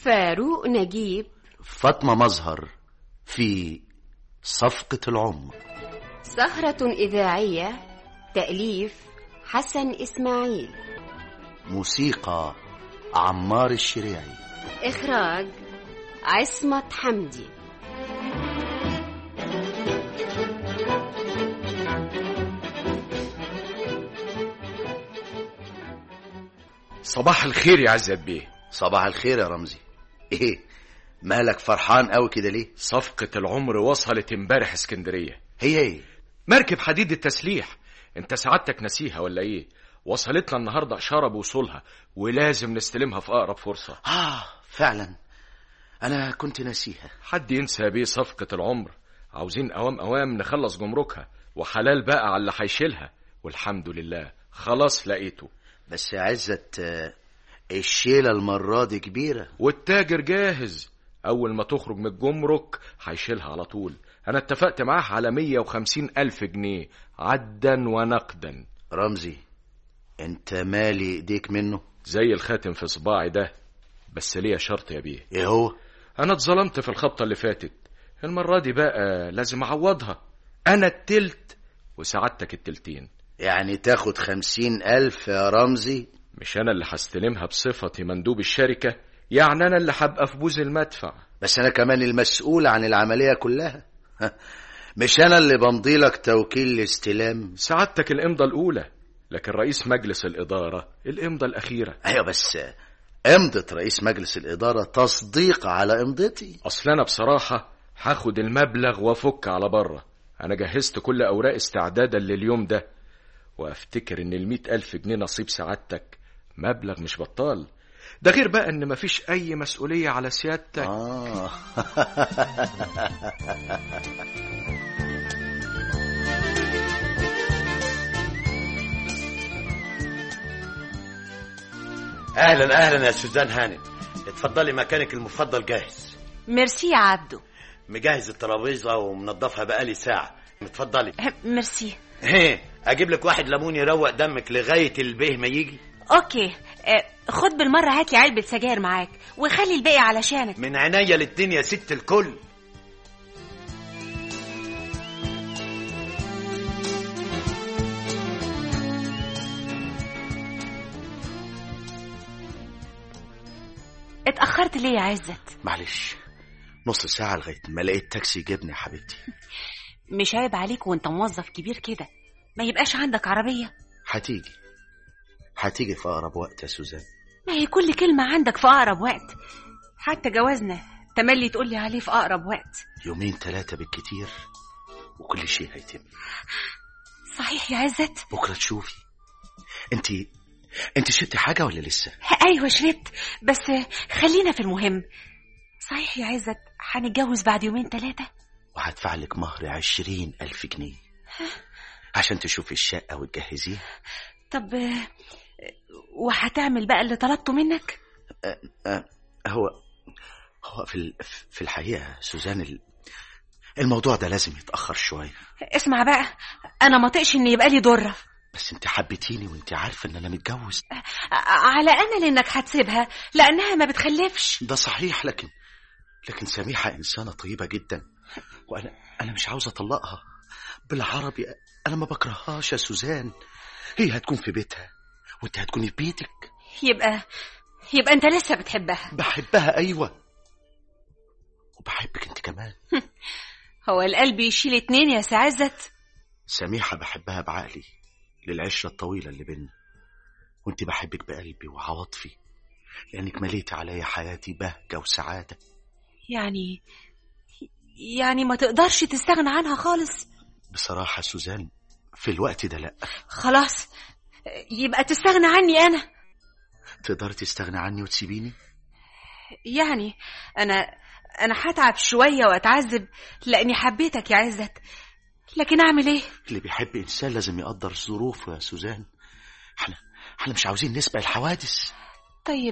فاروق نجيب فاطمة مظهر في صفقة العمر سهرة إذاعية تأليف حسن إسماعيل موسيقى عمار الشريعي إخراج عصمت حمدي صباح الخير يا عزت بيه صباح الخير يا رمزي ايه مالك فرحان قوي كده ليه صفقة العمر وصلت امبارح اسكندرية هي ايه مركب حديد التسليح انت سعادتك نسيها ولا ايه وصلتنا النهاردة اشارة بوصولها ولازم نستلمها في اقرب فرصة اه فعلا انا كنت ناسيها حد ينسى بيه صفقة العمر عاوزين اوام اوام نخلص جمركها وحلال بقى على اللي هيشيلها والحمد لله خلاص لقيته بس يا عزت آه، الشيلة المرة دي كبيرة والتاجر جاهز اول ما تخرج من الجمرك هيشيلها على طول انا اتفقت معاه على 150 الف جنيه عدا ونقدا رمزي انت مالي ايديك منه زي الخاتم في صباعي ده بس ليا شرط يا بيه ايه هو انا اتظلمت في الخبطه اللي فاتت المره دي بقى لازم اعوضها انا التلت وسعادتك التلتين يعني تاخد خمسين ألف يا رمزي مش انا اللي هستلمها بصفتي مندوب الشركه يعني انا اللي هبقى في بوز المدفع بس أنا كمان المسؤول عن العملية كلها مش أنا اللي بمضي لك توكيل الاستلام سعادتك الامضه الاولى لكن رئيس مجلس الاداره الامضه الاخيره أيوة بس امضة رئيس مجلس الإدارة تصديق على امضتي اصل انا بصراحه هاخد المبلغ وافك على بره انا جهزت كل اوراق استعدادا لليوم ده وافتكر ان المئة الف جنيه نصيب سعادتك مبلغ مش بطال ده غير بقى ان مفيش اي مسؤولية على سيادتك آه اهلا اهلا يا سوزان هانم اتفضلي مكانك المفضل جاهز ميرسي يا عبدو مجهز الترابيزه ومنضفها بقالي ساعه اتفضلي ميرسي هيه اجيب لك واحد ليمون يروق دمك لغايه البيه ما يجي اوكي آه، خد بالمرة هات لي علبة سجاير معاك وخلي الباقي علشانك من عينيا الاتنين يا ست الكل اتأخرت ليه يا عزت معلش نص ساعة لغاية ما لقيت تاكسي جبني يا حبيبتي مش عيب عليك وانت موظف كبير كده ما يبقاش عندك عربية هتيجي هتيجي في أقرب وقت يا سوزان ما هي كل كلمة عندك في أقرب وقت حتى جوازنا تملي تقولي عليه في أقرب وقت يومين ثلاثة بالكتير وكل شيء هيتم صحيح يا عزت بكرة تشوفي انت انت شربتي حاجة ولا لسه أيوة شربت بس خلينا في المهم صحيح يا عزت هنتجوز بعد يومين ثلاثة وهدفع لك مهر عشرين ألف جنيه عشان تشوفي الشقة وتجهزيها طب آه، وهتعمل بقى اللي طلبته منك أه هو هو في ال- في الحقيقة سوزان ال- الموضوع ده لازم يتأخر شوية اسمع بقى انا ما طقش ان يبقى لي ضره بس انت حبيتيني وانت عارفة ان انا متجوز ع- على امل انك هتسيبها لانها ما بتخلفش ده صحيح لكن لكن سميحة إنسانة طيبة جدا وأنا أنا مش عاوز أطلقها بالعربي أنا ما بكرههاش يا سوزان هي هتكون في بيتها وأنت هتكوني في بيتك يبقى يبقى انت لسه بتحبها بحبها أيوة وبحبك أنت كمان هو القلب يشيل اتنين يا سعزت سميحة بحبها بعقلي للعشرة الطويلة اللي بينا وأنت بحبك بقلبي وعواطفي لأنك مليتي عليا حياتي بهجة وسعادة يعني يعني ما تقدرش تستغنى عنها خالص بصراحة سوزان في الوقت ده لأ خلاص يبقى تستغنى عني انا تقدري تستغنى عني وتسيبيني يعني انا انا هتعب شويه واتعذب لاني حبيتك يا عزت لكن اعمل ايه اللي بيحب إنسان لازم يقدر ظروفه يا سوزان احنا احنا مش عاوزين نسبق الحوادث طيب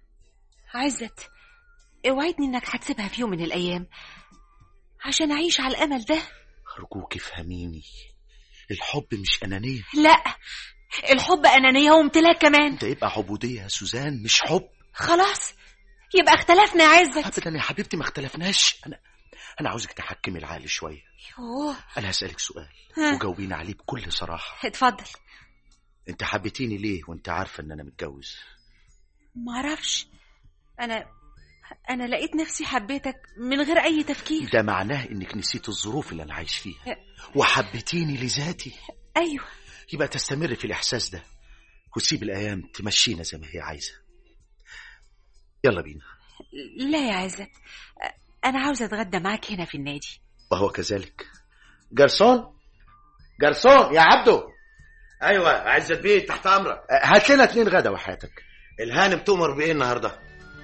عزت اوعدني انك هتسيبها في يوم من الايام عشان اعيش على الامل ده أرجوك افهميني الحب مش أنانية لا الحب انانيه وامتلاك كمان ده يبقى عبودية يا سوزان مش حب خلاص يبقى اختلفنا يا عزت ابدا يا حبيبتي ما اختلفناش انا انا عاوزك تحكمي العقل شويه يوه انا هسالك سؤال ها. وجاوبيني عليه بكل صراحه اتفضل انت حبيتيني ليه وانت عارفه ان انا متجوز معرفش انا انا لقيت نفسي حبيتك من غير اي تفكير ده معناه انك نسيت الظروف اللي انا عايش فيها وحبيتيني لذاتي ايوه يبقى تستمر في الاحساس ده وتسيب الايام تمشينا زي ما هي عايزه يلا بينا لا يا عزت انا عاوزه اتغدى معاك هنا في النادي وهو كذلك جرسون جرسون يا عبدو ايوه عزت بيه تحت امرك هات لنا اتنين غدا وحياتك الهانم تؤمر بايه النهارده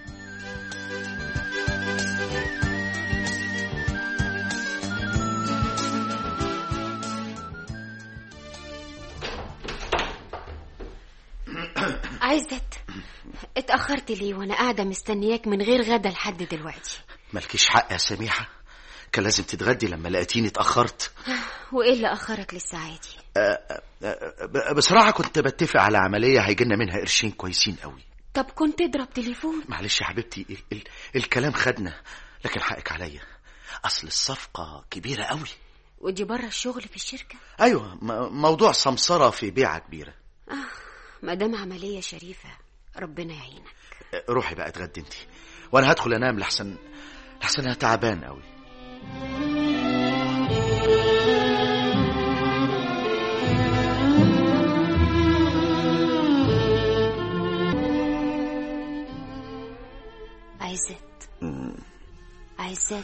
عزت اتأخرت ليه وانا قاعدة مستنياك من غير غدا لحد دلوقتي مالكيش حق يا سميحه كان لازم تتغدي لما لقيتيني اتاخرت وايه اللي اخرك للساعة دي ب- بصراحه كنت بتفق على عمليه هيجينا منها قرشين كويسين قوي طب كنت اضرب تليفون معلش يا حبيبتي ال ال الكلام خدنا لكن حقك عليا اصل الصفقه كبيره قوي ودي بره الشغل في الشركة ايوه م- موضوع سمسره في بيعه كبيره مدام عملية شريفة ربنا يعينك روحي بقى اتغدي انت وانا هدخل انام لحسن لحسن انا تعبان قوي عزت عزت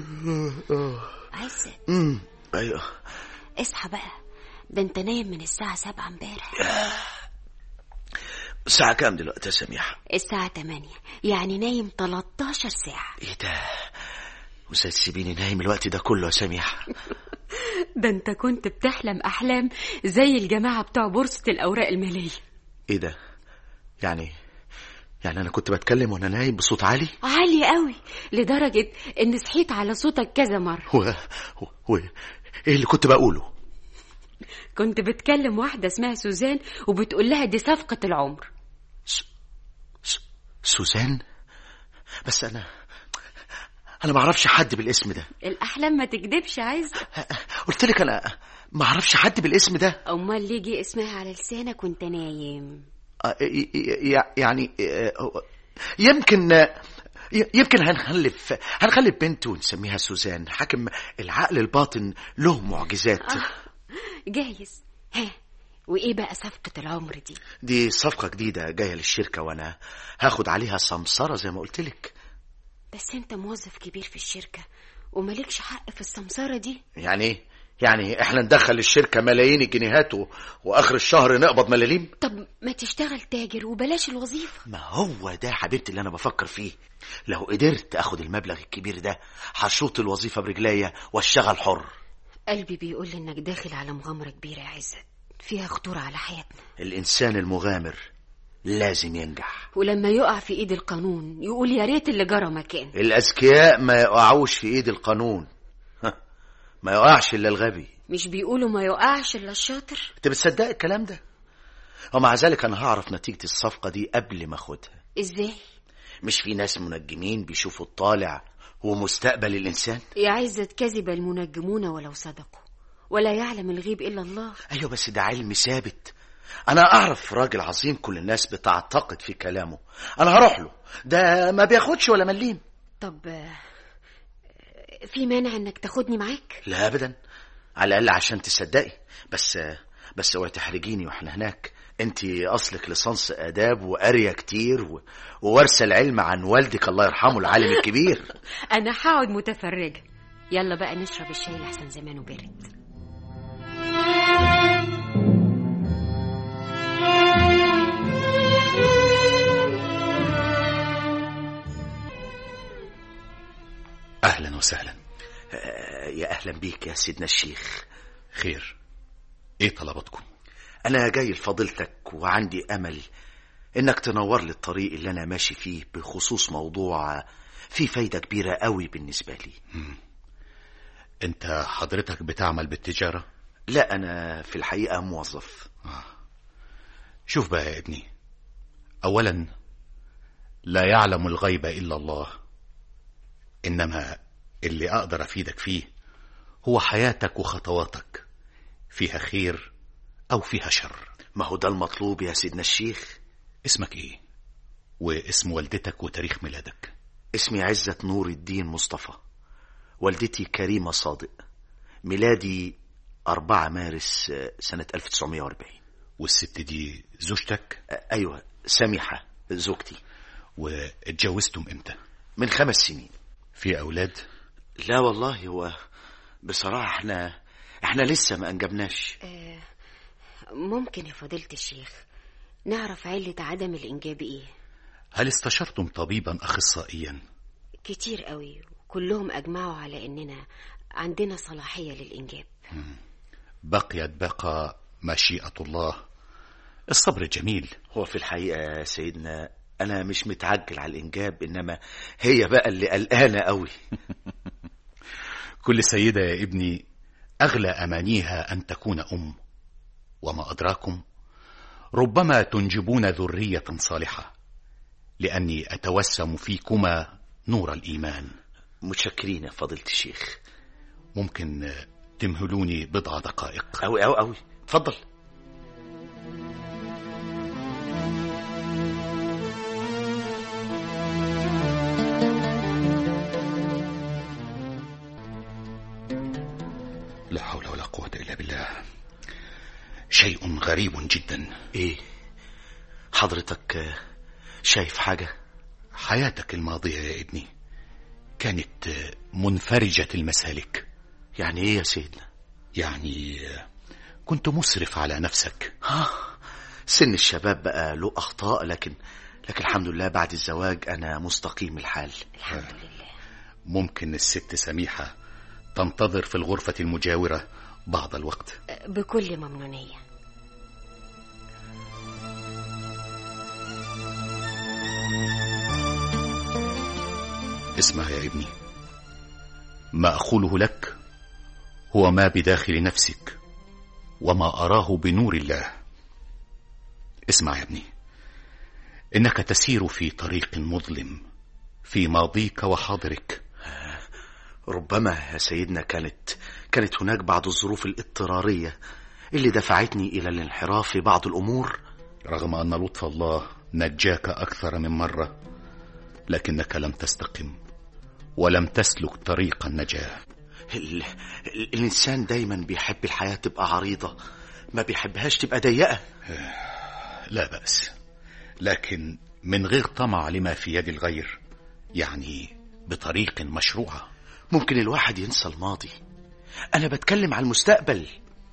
عزت امم ايوه اصحى بقى ده انت نايم من الساعة سبعة امبارح الساعه كام دلوقتي يا سميحه الساعة تمانية يعني نايم 13 ساعة ايه ده وازاي تسيبيني نايم الوقت ده كله يا سميحه ده انت كنت بتحلم احلام زي الجماعة بتوع بورصة الاوراق المالية ايه ده يعني يعني انا كنت بتكلم وانا نايم بصوت عالي عالي قوي لدرجة ان صحيت على صوتك كذا مرة و... و... و... ايه اللي كنت بقوله كنت بتكلم واحدة اسمها سوزان وبتقول لها دي صفقة العمر س... س... سوزان بس انا انا ما اعرفش حد بالاسم ده الاحلام ما تكدبش عايز قلت لك انا ما اعرفش حد بالاسم ده امال ليه جه اسمها على لسانك وانت نايم آه، ي- ي- يعني آه، هو- يمكن آه، ي- يمكن هنخلف هنخلف بنت ونسميها سوزان حاكم العقل الباطن له معجزات جايز ها وايه بقى صفقة العمر دي دي صفقة جديدة جاية للشركة وانا هاخد عليها سمسرة زي ما قلت لك بس انت موظف كبير في الشركة وملكش حق في السمسارة دي يعني ايه يعني احنا ندخل الشركة ملايين الجنيهات و... واخر الشهر نقبض ملاليم طب ما تشتغل تاجر وبلاش الوظيفة ما هو ده حبيبتي اللي انا بفكر فيه لو قدرت اخد المبلغ الكبير ده هشوط الوظيفة برجليا واشتغل حر قلبي بيقول لي انك داخل على مغامرة كبيرة يا عزت فيها خطورة على حياتنا الانسان المغامر لازم ينجح ولما يقع في ايد القانون يقول يا ريت اللي جرى مكان الاذكياء ما يقعوش في ايد القانون ها، ما يقعش الا الغبي مش بيقولوا ما يقعش الا الشاطر انت بتصدق الكلام ده ومع ذلك انا هعرف نتيجة الصفقة دي قبل ما اخدها ازاي مش في ناس منجمين بيشوفوا الطالع ومستقبل الانسان يا عزت كذب المنجمون ولو صدقوا ولا يعلم الغيب الا الله ايوه بس ده علم ثابت انا اعرف راجل عظيم كل الناس بتعتقد في كلامه انا هروح له ده ما بياخدش ولا مليم طب آه، في مانع انك تاخدني معاك لا ابدا على الاقل عشان تصدقي بس بس اوعي تحرجيني واحنا هناك انت اصلك لصنص اداب وقاريه كتير و... ووارثه العلم عن والدك الله يرحمه العالم الكبير انا هقعد متفرجة يلا بقى نشرب الشاي لحسن زمانه برد أهلا وسهلا آه، يا اهلا بيك يا سيدنا الشيخ خير إيه طلباتكم انا جاي لفضيلتك وعندي امل انك تنور لي الطريق اللي انا ماشي فيه بخصوص موضوع فيه فايده كبيره قوي بالنسبه لي أنت حضرتك بتعمل بالتجارة لا انا في الحقيقه موظف شوف بقى يا ابني أولا لا يعلم الغيب إلا الله إنما اللي أقدر أفيدك فيه هو حياتك وخطواتك فيها خير أو فيها شر ما هو ده المطلوب يا سيدنا الشيخ اسمك إيه؟ واسم والدتك وتاريخ ميلادك اسمي عزة نور الدين مصطفى والدتي كريمة صادق ميلادي 4 مارس آه، سنة 1940 والست دي زوجتك آه، أيوة سميحة زوجتي واتجوزتم امتى؟ من خمس سنين في أولاد؟ لا والله هو بصراحة احنا احنا لسه ما انجبناش آه، ممكن يا فضيلة الشيخ نعرف علة عدم الإنجاب إيه هل استشرتم طبيبا أخصائيا؟ كتير قوي كلهم أجمعوا على إننا عندنا صلاحية للإنجاب بقيت بقى مشيئة الله الصبر جميل هو في الحقيقة يا سيدنا أنا مش متعجل على الإنجاب إنما هي بقى اللي قلقانة قوي كل سيدة يا ابني أغلى أمانيها أن تكون أم وما أدراكم ربما تنجبون ذرية صالحة لأني أتوسم فيكما نور الإيمان متشكرين يا فضيلة الشيخ ممكن تمهلوني بضع دقائق أوي أوي أوي اتفضل لا حول ولا قوة إلا بالله شيء غريب جدا إيه حضرتك آه، شايف حاجة حياتك الماضية يا ابني كانت منفرجة المسالك يعني إيه يا سيدنا يعني كنت مسرف على نفسك ها سن الشباب بقى له أخطاء لكن لكن الحمد لله بعد الزواج أنا مستقيم الحال الحمد لله ممكن الست سميحة تنتظر في الغرفة المجاورة بعض الوقت آه، بكل ممنونية اسمع يا ابني ما أقوله لك هو ما بداخل نفسك وما أراه بنور الله اسمع يا ابني إنك تسير في طريق مظلم في ماضيك وحاضرك ربما يا سيدنا كانت كانت هناك بعض الظروف الاضطرارية اللي دفعتني إلى الانحراف في بعض الأمور رغم أن لطف الله نجاك أكثر من مرة لكنك لم تستقم ولم تسلك طريق النجاة ال... ال... الإنسان دايما بيحب الحياة تبقى عريضة ما بيحبهاش تبقى ضيقة لا بأس لكن من غير طمع لما في يد الغير يعني بطريق مشروعة ممكن الواحد ينسى الماضي أنا بتكلم على المستقبل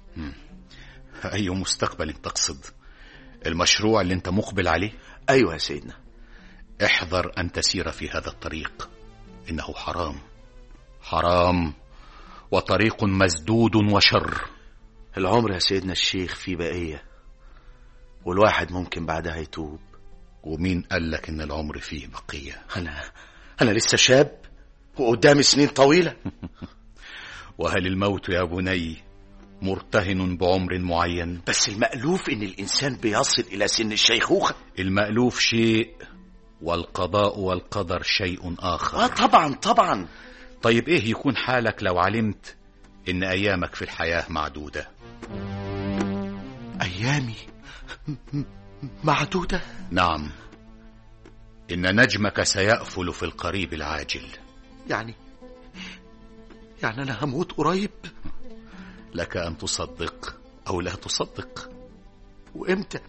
أي مستقبل تقصد المشروع اللي انت مقبل عليه أيوة يا سيدنا احذر أن تسير في هذا الطريق إنه حرام حرام وطريق مسدود وشر العمر يا سيدنا الشيخ فيه بقية والواحد ممكن بعدها يتوب ومين قال لك إن العمر فيه بقية أنا أنا لسه شاب وقدامي سنين طويلة وهل الموت يا بني مرتهن بعمر معين بس المألوف إن الإنسان بيصل إلى سن الشيخوخة المألوف شيء والقضاء والقدر شيء آه آخر طبعا طبعا طيب إيه يكون حالك لو علمت إن أيامك في الحياة معدودة أيامي م- م- معدودة نعم إن نجمك سيأفل في القريب العاجل يعني يعني أنا هموت قريب لك أن تصدق أو لا تصدق وإمتى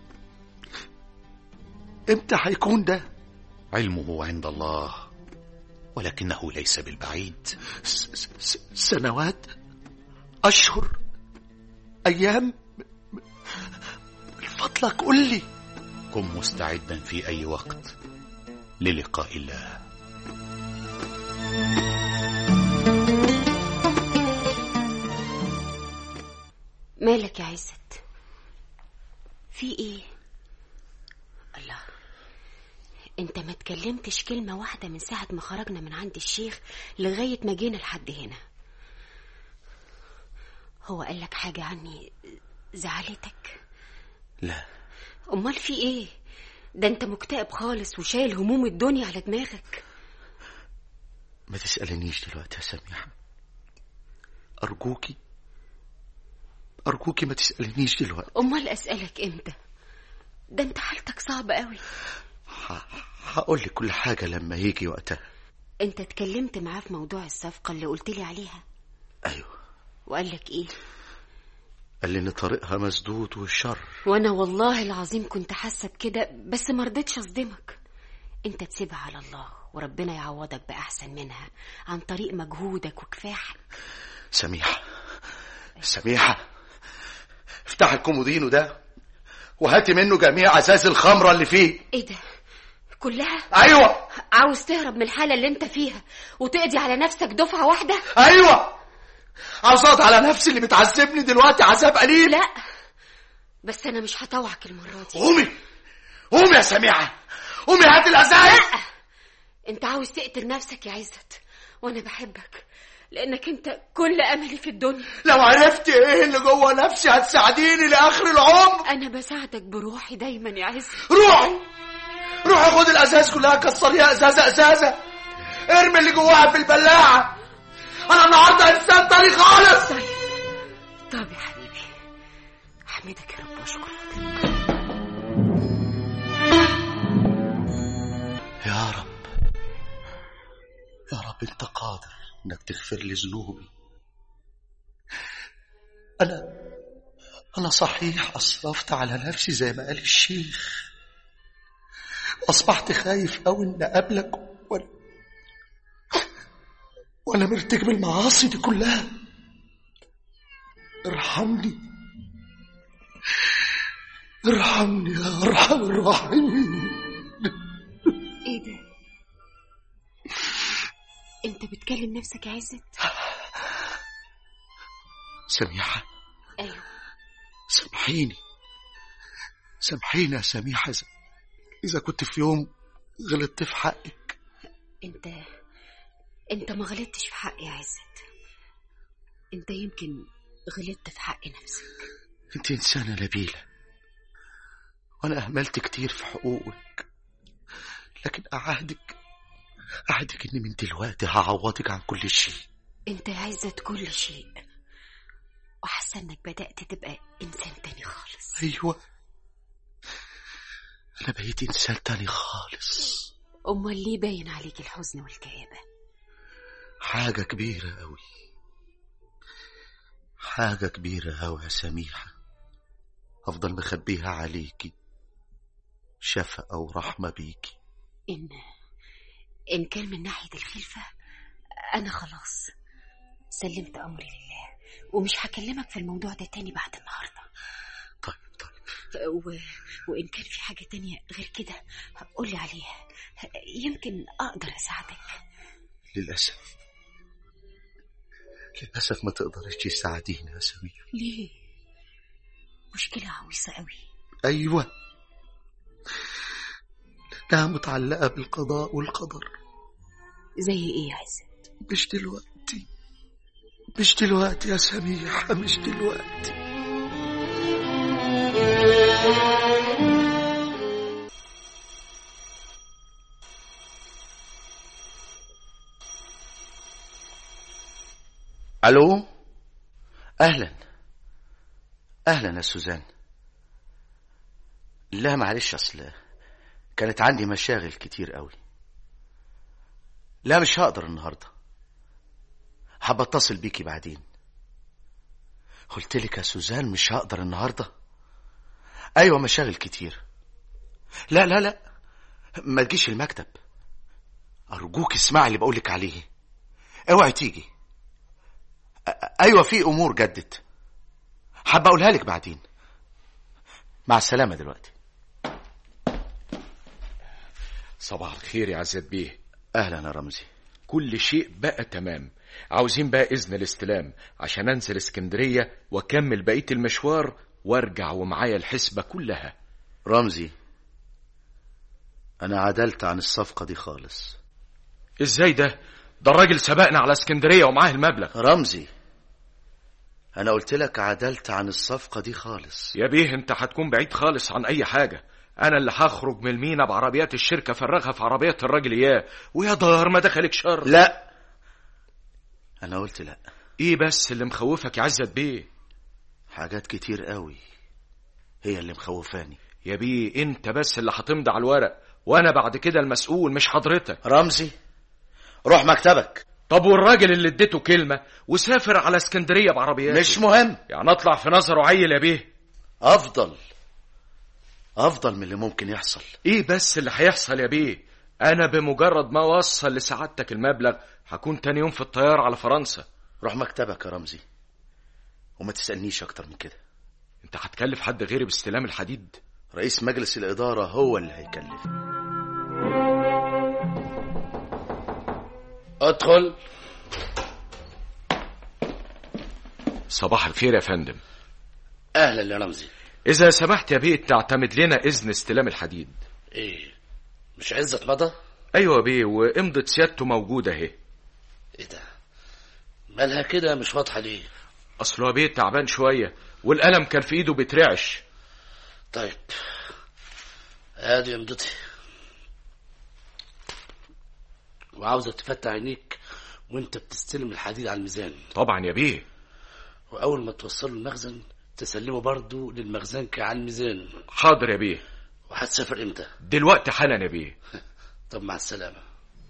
إمتى هيكون ده علمه عند الله ولكنه ليس بالبعيد س- س- س- سنوات أشهر أيام من فضلك قل لي كن مستعدا في أي وقت للقاء الله مالك يا عزت في ايه الله انت ما اتكلمتش كلمة واحدة من ساعة ما خرجنا من عند الشيخ لغاية ما جينا لحد هنا هو قالك حاجة عني زعلتك لا امال في ايه ده انت مكتئب خالص وشايل هموم الدنيا على دماغك ما تسألنيش دلوقتي يا سميحة أرجوكي أرجوكي ما تسألنيش دلوقتي امال اسالك امتى ده انت حالتك صعبة قوي ه- هقول لك كل حاجة لما يجي وقتها انت اتكلمت معاه في موضوع الصفقة اللي قلت لي عليها أيوه وقال لك ايه قال لي إن طريقها مسدود والشر وانا والله العظيم كنت حاسه بكده بس ما رضيتش اصدمك انت تسيبها على الله وربنا يعوضك باحسن منها عن طريق مجهودك وكفاحك سميحة سميحة افتح الكومودينو ده وهاتي منه جميع أساس الخمرة اللي فيه ايه ده كلها أيوه عاوز تهرب من الحاله اللي انت فيها وتقضي على نفسك دفعه واحده أيوه عاوز أقضي على نفسي اللي بتعذبني دلوقتي عذاب قليل لا بس انا مش هطوعك المره دي قومي قومي يا سميحة قومي هاتي الأزايز انت عاوز تقتل نفسك يا عزت وانا بحبك لانك انت كل املي في الدنيا لو عرفتي ايه اللي جوه نفسي هتساعديني لاخر العمر انا بساعدك بروحي دايما يا عزت روحي روحي خد الازاز كلها كسريها ازازه ازازه ارمي اللي جواها في البلاعه انا النهارده انسان تاني خالص طيب طب يا حبيبي احمدك يا رب واشكرك يا رب يا رب انت قادر انك تغفر لي ذنوبي انا انا صحيح اسرفت على نفسي زي ما قال الشيخ اصبحت خايف قوي ان اقابلك وانا وانا مرتكب المعاصي دي كلها ارحمني ارحمني يا ارحم الراحمين ايه ده انت بتكلم نفسك يا عزت سميحة ايوه سامحيني سامحيني يا سميحة إذا- إذا كنت في يوم غلطت في حقك انت انت ما غلطتش في حقي يا عزت انت يمكن غلطت في حق نفسك أنت إنسانة نبيلة وأنا أهملت كتير في حقوقك لكن أعهدك أعهدك إني من دلوقتي هعوضك عن كل شيء انت يا عزت كل شيء وحاسه انك بدات تبقى انسان تاني خالص أيوة أنا بقيت إنسان تاني خالص امال ليه باين عليك الحزن والكآبه حاجة كبيرة أوي حاجة كبيرة أوي يا سميحة أفضل مخبيها عليكي شفقة ورحمة بيكي ان ان كان من ناحيه الخلفه انا خلاص سلمت امري لله ومش هكلمك في الموضوع ده تاني بعد النهارده طيب طيب و... وإن كان في حاجة تانية غير كده قولي عليها يمكن أقدر أساعدك للأسف للأسف ما تقدرش تساعديني يا سمير ليه؟ مشكلة عويصة قوي أيوة لأنها متعلقة بالقضاء والقدر زي إيه يا عزت؟ مش دلوقتي مش دلوقتي يا سميحة مش دلوقتي ألو أهلا أهلا يا سوزان لا معلش أصل كانت عندي مشاغل كتير قوي لا مش هقدر النهارده حابة اتصل بيكي بعدين قلت لك يا سوزان مش هقدر النهارده ايوه مشاغل كتير لا لا لا ما تجيش المكتب ارجوك اسمعي اللي بقولك عليه اوعي تيجي أ- ايوه في امور جدت حابة اقولها لك بعدين مع السلامة دلوقتي صباح الخير يا عزت بيه اهلا يا رمزي كل شيء بقى تمام عاوزين بقى إذن الاستلام عشان أنزل اسكندرية وأكمل بقية المشوار وارجع ومعايا الحسبة كلها رمزي انا عدلت عن الصفقة دي خالص ازاي ده ده الراجل سبقنا على اسكندرية ومعاه المبلغ رمزي انا قلت لك عدلت عن الصفقة دي خالص يا بيه انت هتكون بعيد خالص عن اي حاجة انا اللي هخرج من المينا بعربيات الشركة فرغها في عربيات الراجل اياه ويا دار ما دخلك شر لا انا قلت لا ايه بس اللي مخوفك يا عزت بيه حاجات كتير قوي هي اللي مخوفاني يا بيه انت بس اللي هتمضي على الورق وانا بعد كده المسؤول مش حضرتك رمزي روح مكتبك طب والراجل اللي اديته كلمة وسافر على اسكندرية بعربياته مش مهم يعني اطلع في نظره عيل يا بيه افضل افضل من اللي ممكن يحصل ايه بس اللي هيحصل يا بيه انا بمجرد ما اوصل لسعادتك المبلغ هكون تاني يوم في الطيارة على فرنسا روح مكتبك يا رمزي وما تسألنيش اكتر من كده انت هتكلف حد غيري باستلام الحديد رئيس مجلس الإدارة هو اللي هيكلف ادخل صباح الخير يا فندم اهلا يا رمزي اذا سمحت يا بيه تعتمد لنا اذن استلام الحديد ايه مش عزت مضى ايوه يا بيه وامضة سيادته موجودة اهي ايه ده مالها كده مش واضحه ليه اصله يا بيه تعبان شوية والقلم كان في ايده بيترعش طيب ادي امضتي وعاوزك تفتح عينيك وانت بتستلم الحديد على الميزان طبعا يا بيه واول ما توصله المخزن تسلمه برضه للمخزنكة على الميزان حاضر يا بيه وهتسافر امتى دلوقتي حالا يا بيه طب مع السلامه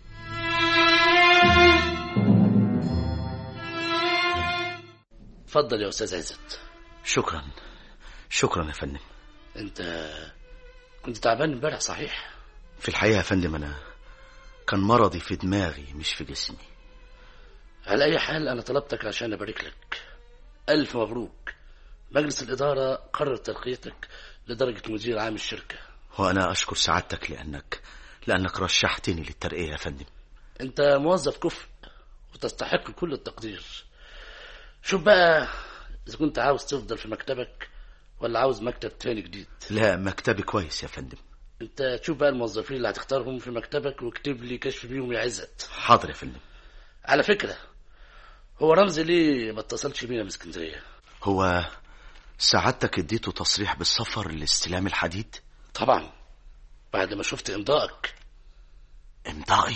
اتفضل يا استاذ عزت شكرا شكرا يا فندم انت كنت تعبان امبارح صحيح في الحقيقة يا فندم أنا كان مرضي في دماغي مش في جسمي على اي حال انا طلبتك عشان ابارك لك الف مبروك مجلس الاداره قرر ترقيتك لدرجه مدير عام الشركه وأنا أشكر سعادتك لأنك لأنك رشحتني للترقية يا فندم انت موظف كفء وتستحق كل التقدير شوف بقى اذا كنت عاوز تفضل في مكتبك ولا عاوز مكتب تاني جديد لا مكتبي كويس يا فندم انت تشوف بقى الموظفين اللي هتختارهم في مكتبك واكتب لي كشف بيهم يا عزت حاضر يا فندم على فكره هو رمزي ليه ما اتصلش بينا من اسكندريه هو سعادتك اديته تصريح بالسفر لاستلام الحديد طبعا بعد ما شفت امضائك امضائي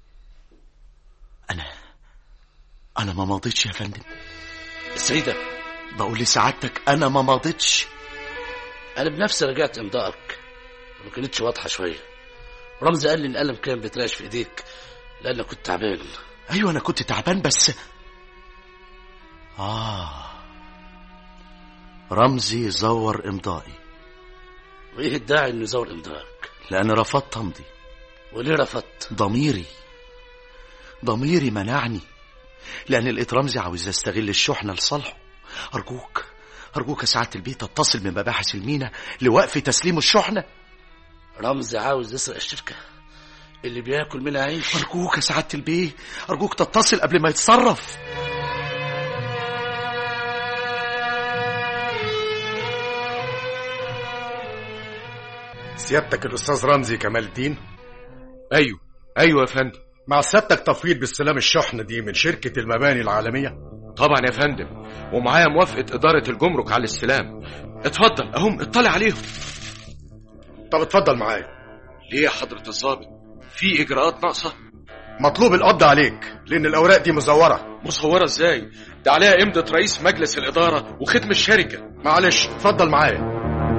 أنا أنا ما مضيتش يا فندم السيده بقول لسعادتك أنا ما مضيتش انا بنفسي رجعت امضائك ما كانتش واضحه شويه رمزي قال لي ان القلم كان بيترعش في ايديك لانك كنت تعبان أيوة أنا كنت تعبان بس آه رمزي زور إمضائي وايه الداعي انه يزور امضائك لأن رفضت أمضي وليه رفضت ضميري ضميري منعني لأن لقيت رمزي عاوز يستغل الشحنة لصالحه أرجوك أرجوك يا سعادة البيت اتصل بمباحث المينا لوقف تسليم الشحنة رمزي عاوز يسرق الشركه اللي بياكل منها عيش أرجوك يا سعادة البيه أرجوك تتصل قبل ما يتصرف سيادتك الأستاذ رمزي كمال الدين ايوه ايوه يا فندم مع سيادتك تفويض باستلام الشحنة دي من شركة المباني العالمية طبعا يا فندم ومعايا موافقة إدارة الجمرك على الاستلام اتفضل اهم اطلع عليهم طب اتفضل معايا ليه يا حضرة الضابط في إجراءات ناقصة مطلوب القبض عليك لأن الأوراق دي مزورة مصورة ازاي ده عليها إمضة رئيس مجلس الإدارة وختم الشركة معلش اتفضل معايا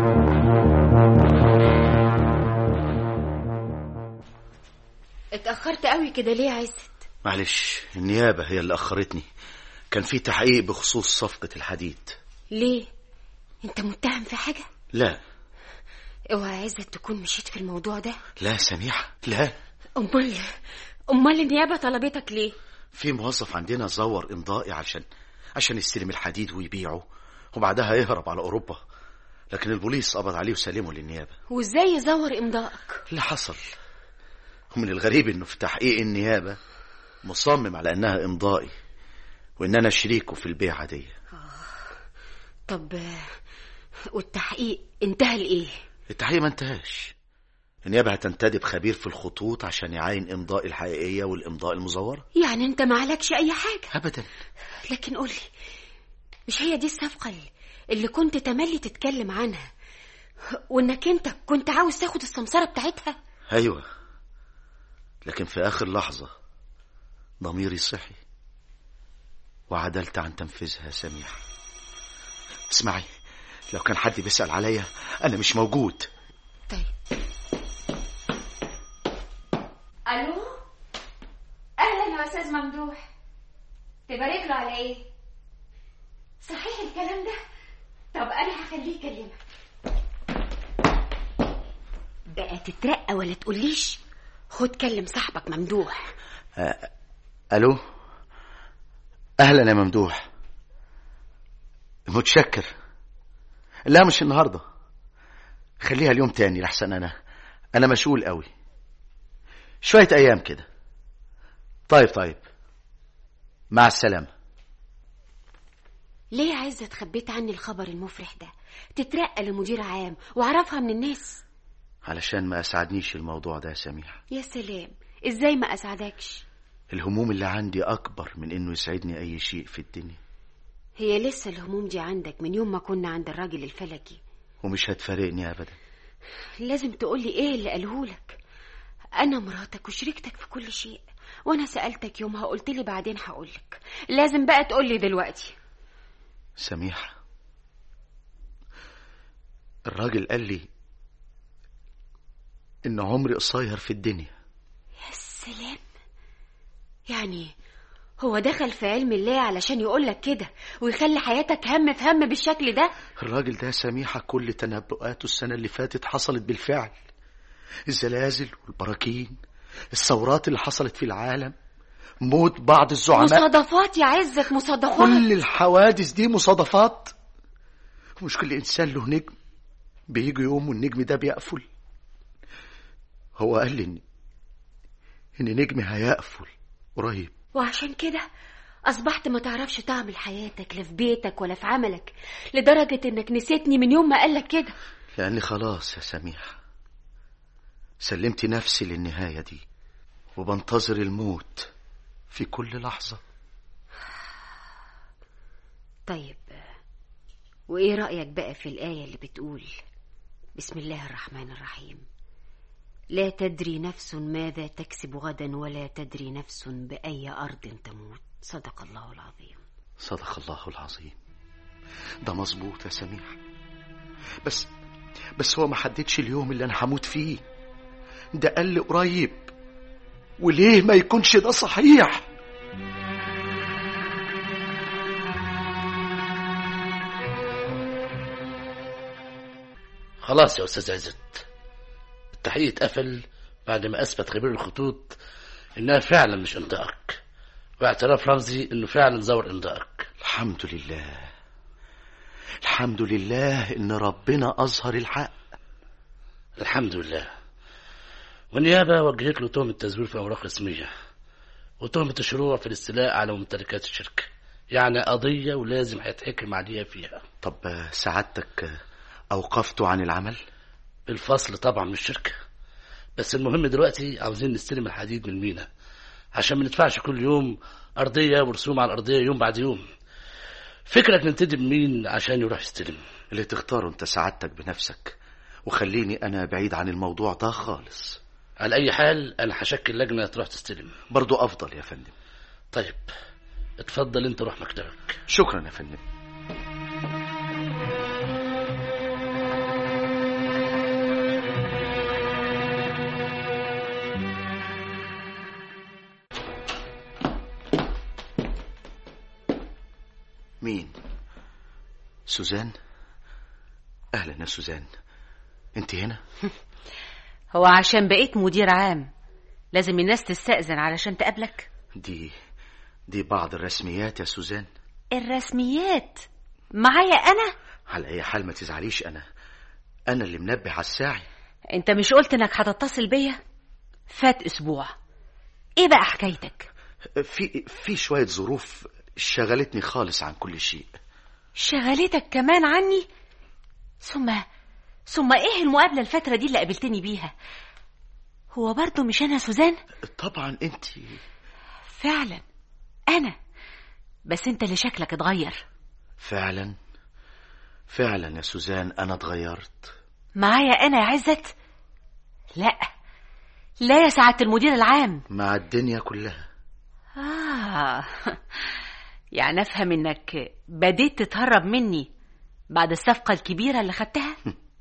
اتأخرت قوي كده ليه يا عزت معلش النيابة هي اللي أخرتني كان في تحقيق بخصوص صفقة الحديد ليه انت متهم في حاجة لا اوعى يا عزت تكون مشيت في الموضوع ده لا سميحة لا امال امال النيابة طلبتك ليه في موظف عندنا زور إمضائي عشان عشان يستلم الحديد ويبيعه وبعدها يهرب على أوروبا لكن البوليس قبض عليه وسلمه للنيابة وازاي يزور امضائك اللي حصل ومن الغريب انه في تحقيق النيابة مصمم على انها امضائي وان انا شريكه في البيعة دي طب آه، والتحقيق انتهى لايه التحقيق ما انتهاش النيابة هتنتدب خبير في الخطوط عشان يعاين امضاء الحقيقية والامضاء المزورة يعني انت ما عليكش اي حاجة ابدا لكن قولي مش هي دي الصفقة اللي- اللي كنت تملي تتكلم عنها وانك انت كنت عاوز تاخد السمسرة بتاعتها ايوه لكن في اخر لحظة ضميري صحي وعدلت عن تنفيذها يا سميح اسمعي لو كان حد بيسأل عليا انا مش موجود طيب الو اهلا يا استاذ ممدوح تبارك له على ايه صحيح الكلام ده طب انا هخليه يكلمك بقى تترقى ولا تقوليش خد كلم صاحبك ممدوح أ- الو اهلا يا ممدوح متشكر لا مش النهارده خليها اليوم تاني لحسن انا انا مشغول قوي شويه ايام كده طيب طيب مع السلامه ليه يا عزة خبيت عني الخبر المفرح ده تترقى لمدير عام واعرفها من الناس علشان ما اسعدنيش الموضوع ده يا سميح يا سلام ازاي ما اسعدكش الهموم اللي عندي اكبر من انه يسعدني اي شيء في الدنيا هي لسه الهموم دي عندك من يوم ما كنا عند الراجل الفلكي ومش هتفارقني ابدا لازم تقولي ايه اللي قالهولك انا مراتك وشريكتك في كل شيء وانا سألتك يومها قلت لي بعدين هقولك لازم بقى تقولي دلوقتي سميح الراجل قال لي ان عمري قصير في الدنيا يا سلام يعني هو دخل في علم الله علشان يقولك كده ويخلي حياتك هم في هم بالشكل ده الراجل ده سميحة كل تنبؤاته السنة اللي فاتت حصلت بالفعل الزلازل والبراكين الثورات اللي حصلت في العالم موت بعض الزعماء مصادفات يا عزة مصادفات كل الحوادث دي مصادفات مش كل إنسان له نجم بيجي يوم والنجم ده بيقفل هو قال لي إن إن نجمي هيقفل قريب وعشان كده أصبحت ما تعرفش تعمل حياتك لا في بيتك ولا في عملك لدرجة إنك نسيتني من يوم ما قالك كده لأني خلاص يا سميح سلمت نفسي للنهاية دي وبنتظر الموت في كل لحظة طيب وإيه رأيك بقى في الآية اللي بتقول بسم الله الرحمن الرحيم لا تدري نفس ماذا تكسب غدا ولا تدري نفس بأي أرض تموت صدق الله العظيم صدق الله العظيم ده مظبوط يا سميح بس بس هو ما حددش اليوم اللي انا هموت فيه ده قال لي قريب وليه ما يكونش ده صحيح خلاص يا أستاذ عزت التحقيق اتقفل بعد ما أثبت خبير الخطوط إنها فعلا مش إمضائك واعتراف رمزي إنه فعلا زور إمضائك الحمد لله الحمد لله ان ربنا اظهر الحق الحمد لله والنيابة وجهت له تهمة تزوير في أوراق رسمية وتهمة الشروع في الاستيلاء على ممتلكات الشركة يعني قضية ولازم هيتحكم عليها فيها طب آه، سعادتك آه، اوقفته عن العمل الفصل طبعا من الشركة بس المهم دلوقتي عاوزين نستلم الحديد من المينا عشان ما ندفعش كل يوم أرضية ورسوم على الأرضية يوم بعد يوم فكرك نبتدي بمين عشان يروح يستلم اللي تختاره انت سعادتك بنفسك وخليني انا بعيد عن الموضوع ده خالص على أي حال أنا هشكل لجنة تروح تستلم برضو افضل يا فندم طيب اتفضل انت روح مكتبك شكرا يا فندم مين سوزان اهلا يا سوزان انت هنا هو عشان بقيت مدير عام لازم الناس تستأذن علشان تقابلك دي دي بعض الرسميات يا سوزان الرسميات معايا أنا على اي حال ما تزعليش انا انا اللي منبه على الساعي انت مش قلت انك هتتصل بيا فات اسبوع ايه بقى حكايتك في في شويه ظروف شغلتني خالص عن كل شيء شغلتك كمان عني ثم ثم ايه المقابلة الفترة دي اللي قابلتني بيها هو برضو مش انا سوزان طبعا انت فعلا انا بس انت اللي شكلك اتغير فعلا فعلا يا سوزان أنا اتغيرت معايا انا يا عزت لا لا يا سعاده المدير العام مع الدنيا كلها آه يعني أفهم إنك بديت تتهرب مني بعد الصفقة الكبيرة اللي خدتها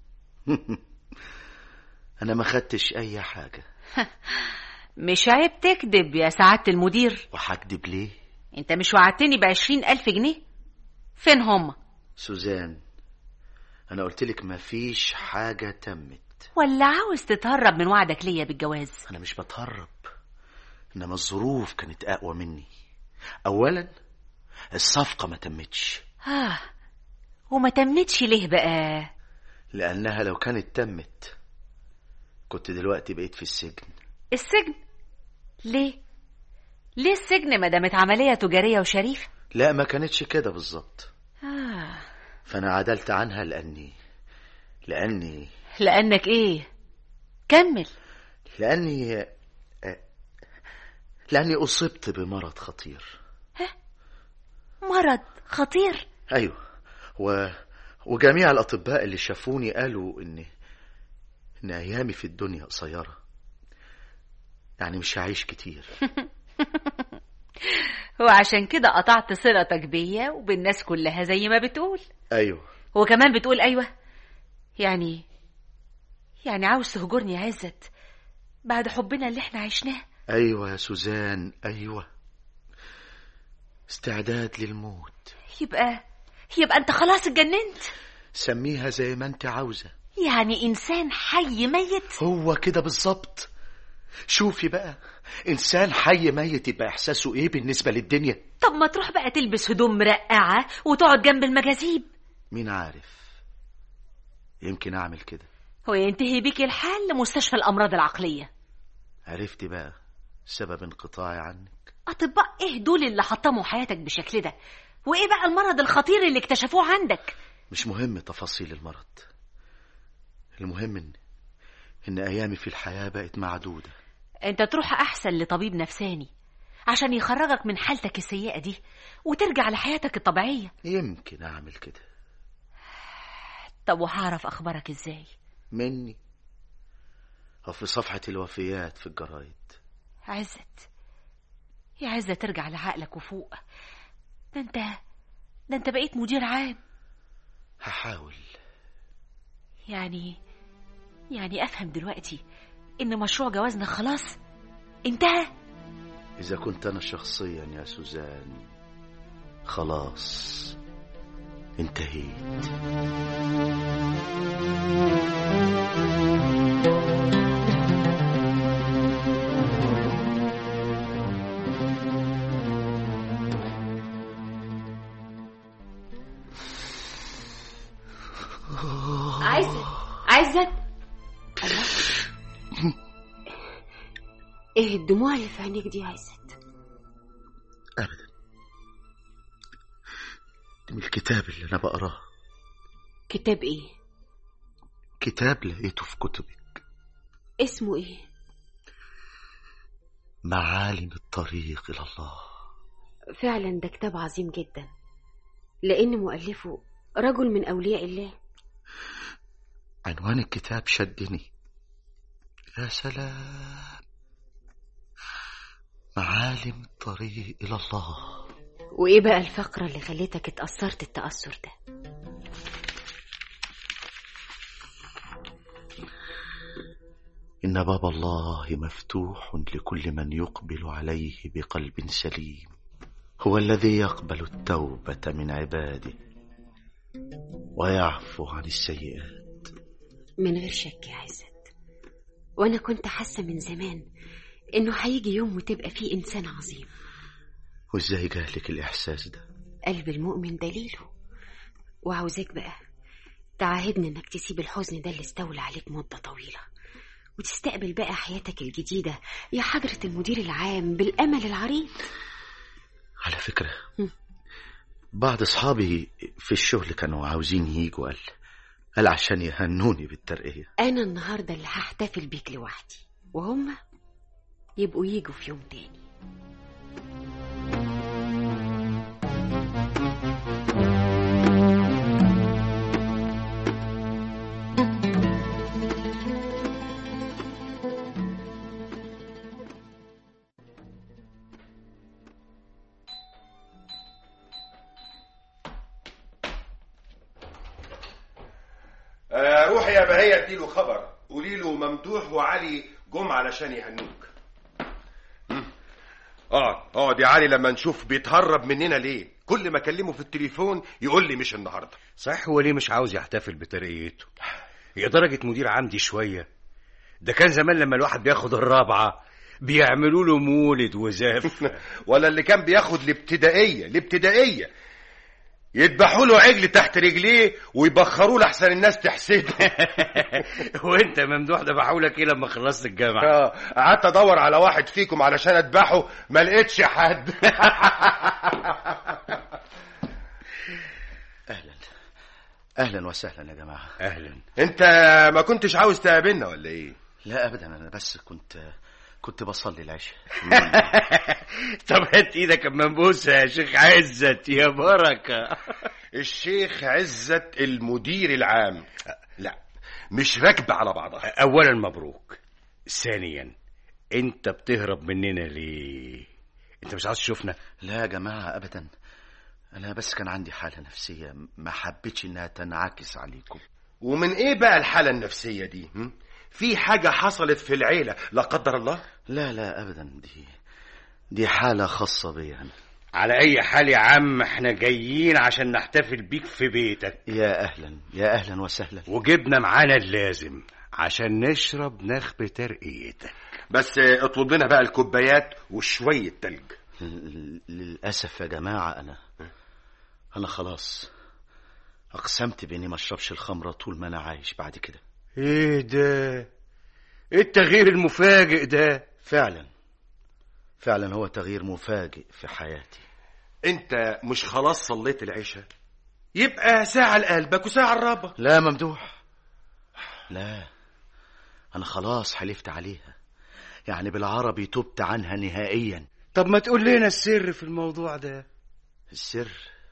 أنا ما خدتش أي حاجة مش عيب تكذب يا سعادة المدير وهكدب ليه أنت مش وعدتني بعشرين ألف جنيه فين هم سوزان أنا قلت لك ما فيش حاجة تمت ولا عاوز تتهرب من وعدك ليا بالجواز أنا مش بتهرب إنما الظروف كانت أقوى مني أولا الصفقة ما تمتش آه وما تمتش ليه بقى لأنها لو كانت تمت كنت دلوقتي بقيت في السجن السجن ليه ليه السجن ما دامت عملية تجارية وشريفة لا ما كانتش كده بالظبط آه فأنا عدلت عنها لأني لأني لأنك إيه كمل لأني آه، لأني أصبت بمرض خطير مرض خطير أيوه و... وجميع الأطباء اللي شافوني قالوا إن إن أيامي في الدنيا قصيرة يعني مش هعيش كتير وعشان كده قطعت صلتك بيا وبالناس كلها زي ما بتقول أيوه وكمان بتقول أيوة يعني يعني عاوز تهجرني يا عزت بعد حبنا اللي احنا عشناه أيوه يا سوزان أيوه استعداد للموت يبقى يبقى انت خلاص اتجننت سميها زي ما انت عاوزة يعني انسان حي ميت هو كده بالظبط شوفي بقى إنسان حي ميت يبقى إحساسه إيه بالنسبة للدنيا طب ما تروح بقى تلبس هدوم مرقعة وتقعد جنب المجاذيب مين عارف يمكن أعمل كده وينتهي بيك الحال لمستشفى الأمراض العقلية عرفتي بقى سبب انقطاعي عنك أطباء إيه دول اللي حطموا حياتك بالشكل ده وإيه بقى المرض الخطير اللي اكتشفوه عندك مش مهم تفاصيل المرض المهم إن إن أيامي في الحياة بقت معدودة انت تروح أحسن لطبيب نفساني عشان يخرجك من حالتك السيئة دي وترجع لحياتك الطبيعية يمكن أعمل كده طب وهعرف أخبارك إزاي مني أو في صفحة الوفيات في الجرايد عزت يا عزة ترجع لعقلك وفوق ده انت ده انت بقيت مدير عام هحاول يعني يعني افهم دلوقتي ان مشروع جوازنا خلاص انتهى إذا كنت أنا شخصيا يا سوزان خلاص انتهيت عزت عزت الله ايه الدموع اللي في عينيك دي يا عزت أبدا دي من الكتاب اللي أنا بقراه كتاب ايه كتاب لقيته في كتبك اسمه ايه معالم الطريق إلى الله فعلا ده كتاب عظيم جدا لان مؤلفه رجل من اولياء الله عنوان الكتاب شدني يا سلام معالم الطريق إلى الله وايه بقى الفقرة اللي خليتك اتأثرت التأثر ده إن باب الله مفتوح لكل من يقبل عليه بقلب سليم هو الذي يقبل التوبة من عباده ويعفو عن السيئات من غير شك يا عزت وانا كنت حاسة من زمان انه هيجي يوم وتبقى فيه انسان عظيم وإزاي جالك الإحساس ده قلب المؤمن دليله وعاوزاك بقى تعاهدني انك تسيب الحزن ده اللي استولى عليك مدة طويلة وتستقبل بقى حياتك الجديدة يا حضرة المدير العام بالأمل العريض على فكرة هم. بعض أصحابي في الشغل كانوا عاوزين يجوا قال قال عشان يهنوني بالترقية أنا النهاردة اللي هحتفل بيك لوحدي وهم يبقوا يجوا في يوم تاني روحي يا بهية اديله خبر قولي له ممدوح وعلي جم علشان يهنوك مم. اقعد اقعد يا علي لما نشوف بيتهرب مننا ليه كل ما اكلمه في التليفون يقول لي مش النهارده صح هو ليه مش عاوز يحتفل بترقيته يا درجة مدير عمدي شوية ده كان زمان لما الواحد بياخد الرابعة بيعملوا له مولد وزاف ولا اللي كان بياخد الابتدائيه الابتدائيه يذبحوا له عجل تحت رجليه ويبخروه لحسن الناس تحسده وانت ممدوح ده بحولك ايه لما خلصت الجامعة آه، قعدت ادور على واحد فيكم علشان اذبحه ما لقيتش حد اهلا اهلا وسهلا يا جماعه اهلا انت ما كنتش عاوز تقابلنا ولا ايه لا ابدا انا بس كنت كنت بصلي العشاء طب هات ايدك اما نبوسها يا شيخ عزت يا بركة الشيخ عزت المدير العام لا مش راكبه على بعضها اولا مبروك ثانيا انت بتهرب مننا ليه انت مش عاوز تشوفنا لا يا جماعه ابدا انا بس كان عندي حاله نفسيه ما حبيتش انها تنعكس عليكم ومن ايه بقى الحاله النفسيه دي هم؟ في حاجه حصلت في العيله لا قدر الله لا لا ابدا دي دي حاله خاصه بي انا على اي حال يا عم احنا جايين عشان نحتفل بيك في بيتك يا اهلا يا اهلا وسهلا وجبنا معانا اللازم عشان نشرب نخبة ترقيتك بس اطلب لنا بقى الكوبايات وشويه تلج ل- للاسف يا جماعه انا انا خلاص اقسمت باني ما اشربش الخمره طول ما انا عايش بعد كده ايه ده ايه التغيير المفاجئ ده فعلا فعلا هو تغيير مفاجئ في حياتي انت مش خلاص صليت العشاء يبقى ساعه لقلبك وساعه لربك لا ممدوح لا انا خلاص حلفت عليها يعني بالعربي تبت عنها نهائيا طب ما تقول لنا السر في الموضوع ده السر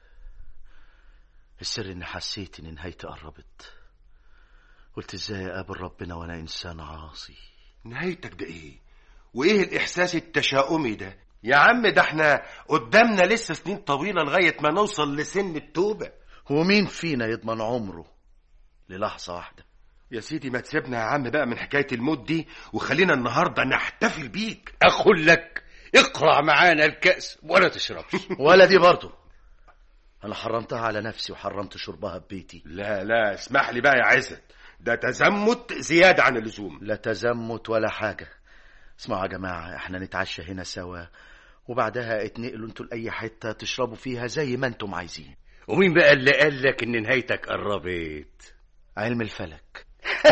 السر اني حسيت ان نهايتي قربت قلت ازاي اقابل ربنا وانا انسان عاصي نهايتك ده ايه وايه الاحساس التشاؤمي ده يا عم ده احنا قدامنا لسه سنين طويله لغايه ما نوصل لسن التوبه ومين فينا يضمن عمره للحظه واحده يا سيدي ما تسيبنا يا عم بقى من حكايه الموت دي وخلينا النهارده نحتفل بيك اقول لك اقرع معانا الكأس ولا تشربش ولا دي برضه انا حرمتها على نفسي وحرمت شربها ببيتي لا لا اسمح لي بقى يا عزت ده تزمت زياده عن اللزوم لا تزمت ولا حاجه اسمعوا يا جماعه احنا نتعشى هنا سوا وبعدها اتنقلوا انتوا لاي حته تشربوا فيها زي ما انتم عايزين ومين بقى اللي قال لك ان نهايتك قربت علم الفلك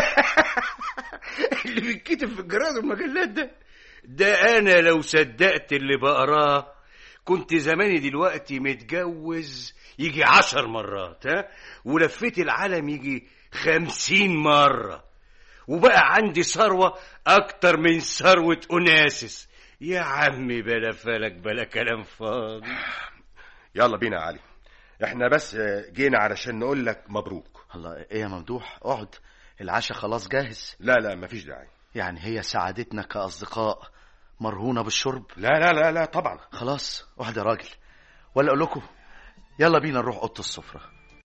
اللي بيتكتب في الجرائد والمجلات ده ده انا لو صدقت اللي بقراه كنت زماني دلوقتي متجوز يجي عشر مرات ها ولفيت العالم يجي خمسين مرة وبقى عندي ثروة أكتر من ثروة أناسس يا عمي بلا فلك بلا كلام فاضي يلا بينا يا علي احنا بس جينا علشان نقول لك مبروك الله ايه يا ممدوح اقعد العشاء خلاص جاهز لا لا مفيش داعي يعني هي سعادتنا كأصدقاء مرهونة بالشرب لا لا لا لا طبعا خلاص اقعد يا راجل ولا اقول لكم يلا بينا نروح اوضه السفره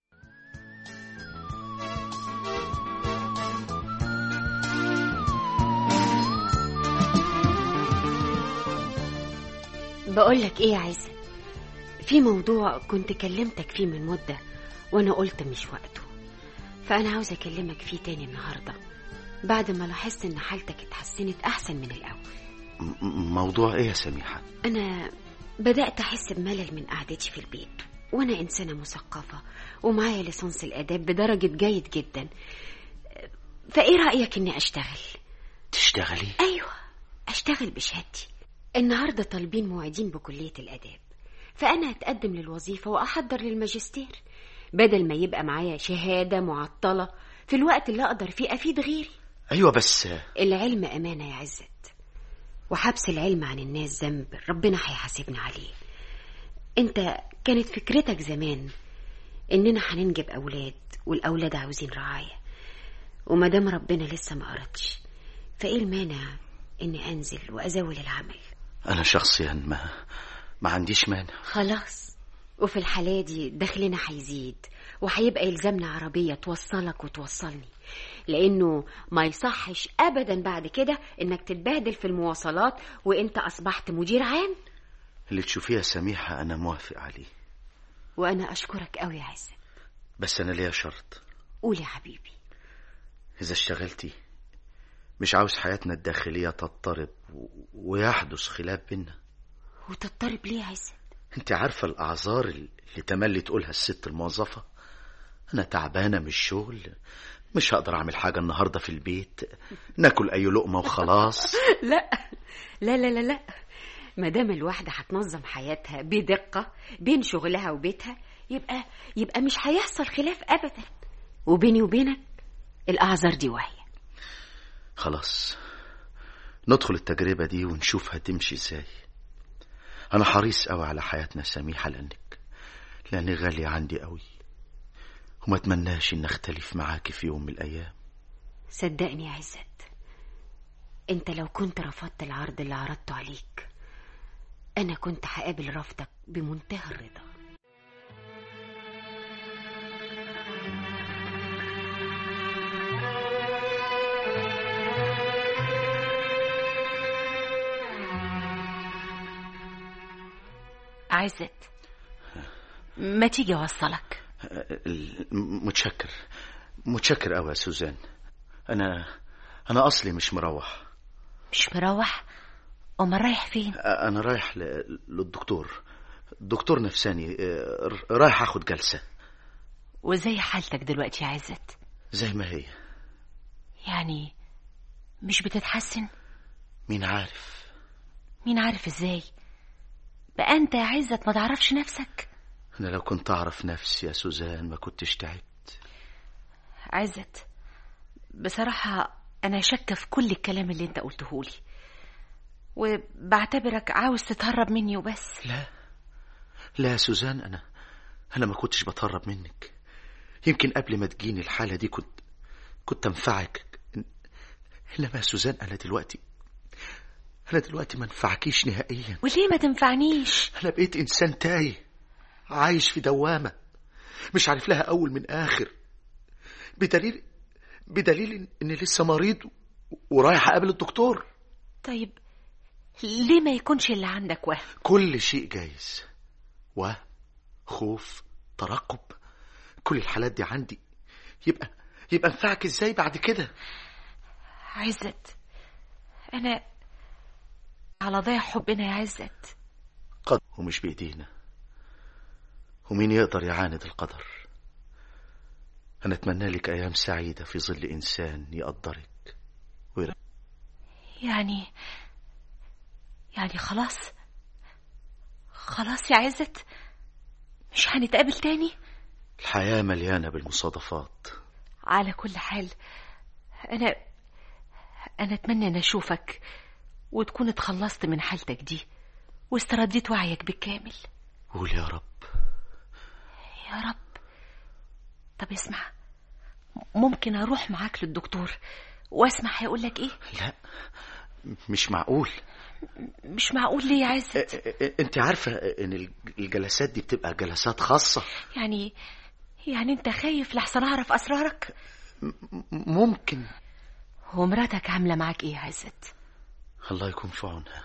بقول لك ايه يا عايزة في موضوع كنت كلمتك فيه من مدة وانا قلت مش وقته فانا عاوزة اكلمك فيه تاني النهاردة بعد ما لاحظت ان حالتك اتحسنت احسن من الاول م- م- موضوع ايه يا سميحه انا بدأت احس بملل من قعدتي في البيت وانا انسانة مثقفة ومعايا ليسانس الاداب بدرجة جيد جدا فايه رأيك اني اشتغل تشتغلي ايوه اشتغل بشهادتي النهارده طالبين موعدين بكليه الاداب فانا هتقدم للوظيفه واحضر للماجستير بدل ما يبقى معايا شهاده معطله في الوقت اللي اقدر فيه افيد غيري ايوه بس العلم امانه يا عزت وحبس العلم عن الناس ذنب ربنا هيحاسبنا عليه انت كانت فكرتك زمان اننا هننجب اولاد والاولاد عاوزين رعايه ومادام ربنا لسه ما اردش فايه المانع اني انزل وازاول العمل انا شخصيا ما ما عنديش مانع خلاص وفي الحالة دي دخلنا هيزيد وهيبقى يلزمنا عربية توصلك وتوصلني لانه ما يصحش ابدا بعد كده انك تتبهدل في المواصلات وانت اصبحت مدير عام اللي تشوفيها سميحة أنا موافق عليه وانا اشكرك قوي يا عزت بس أنا ليا شرط قول يا حبيبي إذا اشتغلتي مش عاوز حياتنا الداخلية تضطرب و- ويحدث خلاف بينا وتضطرب ليه يا عزت انت عارفة الأعذار اللي تملي تقولها الست الموظفة أنا تعبانة من الشغل مش هقدر أعمل حاجة النهاردة في البيت ناكل أي لقمة وخلاص لا لا لا لا لا ما دام الواحدة هتنظم حياتها بدقة بين شغلها وبيتها يبقى يبقى مش هيحصل خلاف أبدا وبيني وبينك الأعذار دي وهي خلاص ندخل التجربة دي ونشوف هتمشي ازاي أنا حريص أوي على حياتنا سميحة لأنك لأنك غالية عندي أوي وما أتمناش إن أختلف معاكي في يوم من الأيام صدقني يا عزت انت لو كنت رفضت العرض اللي عرضته عليك انا كنت هقابل رفضك بمنتهى الرضا عزت ما تيجي اوصلك ال- متشكر متشكر أوي يا سوزان أنا أنا أصلي مش مروح مش مروح امال رايح فين أنا رايح ل- للدكتور دكتور نفساني آه، رايح أخد جلسة وزي حالتك دلوقتي يا عزت زي ما هي يعني مش بتتحسن مين عارف مين عارف ازاي بقى انت يا عزت ما تعرفش نفسك أنا لو كنت أعرف نفسي يا سوزان ما كنتش تعبت عزت بصراحة أنا شاكة في كل الكلام اللي أنت قلته لي وبعتبرك عاوز تتهرب مني وبس لا لا يا سوزان أنا أنا ما كنتش بتهرب منك يمكن قبل ما تجيني الحالة دي كنت كنت أنفعك إنما يا سوزان أنا دلوقتي أنا دلوقتي ما انفعكيش نهائيا وليه ما تنفعنيش أنا بقيت إنسان تايه عايش في دوامة مش عارف لها أول من آخر بدليل بدليل إن لسه مريض ورايح أقابل الدكتور طيب ليه ما يكونش اللي عندك وهم كل شيء جايز وهم خوف ترقب كل الحالات دي عندي يبقى يبقى انفعك ازاي بعد كده عزت أنا على ضيع حبنا يا عزت قدر ومش بإيدينا ومين يقدر يعاند القدر أنا أتمنى لك أيام سعيدة في ظل إنسان يقدرك وير... يعني يعني خلاص خلاص يا عزت مش هنتقابل تاني الحياة مليانة بالمصادفات على كل حال أنا أنا أتمنى أن أشوفك وتكون اتخلصت من حالتك دي واسترديت وعيك بالكامل قول يا رب يا رب طب اسمع ممكن أروح معاك للدكتور واسمع هيقول لك ايه لا مش معقول مش معقول ليه يا عزت ا- ا- انت عارفة ان الجلسات دي بتبقى جلسات خاصة يعني يعني انت خايف لحسن اعرف اسرارك م- ممكن ومراتك عامله معاك ايه يا عزت الله يكون في عونها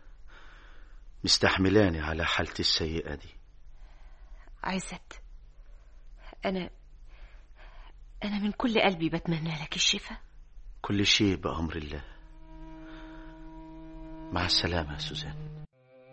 مستحملاني على حالتي السيئة دي عزت انا انا من كل قلبي بتمنى لك الشفاء كل شيء بأمر الله مع السلامة يا سوزان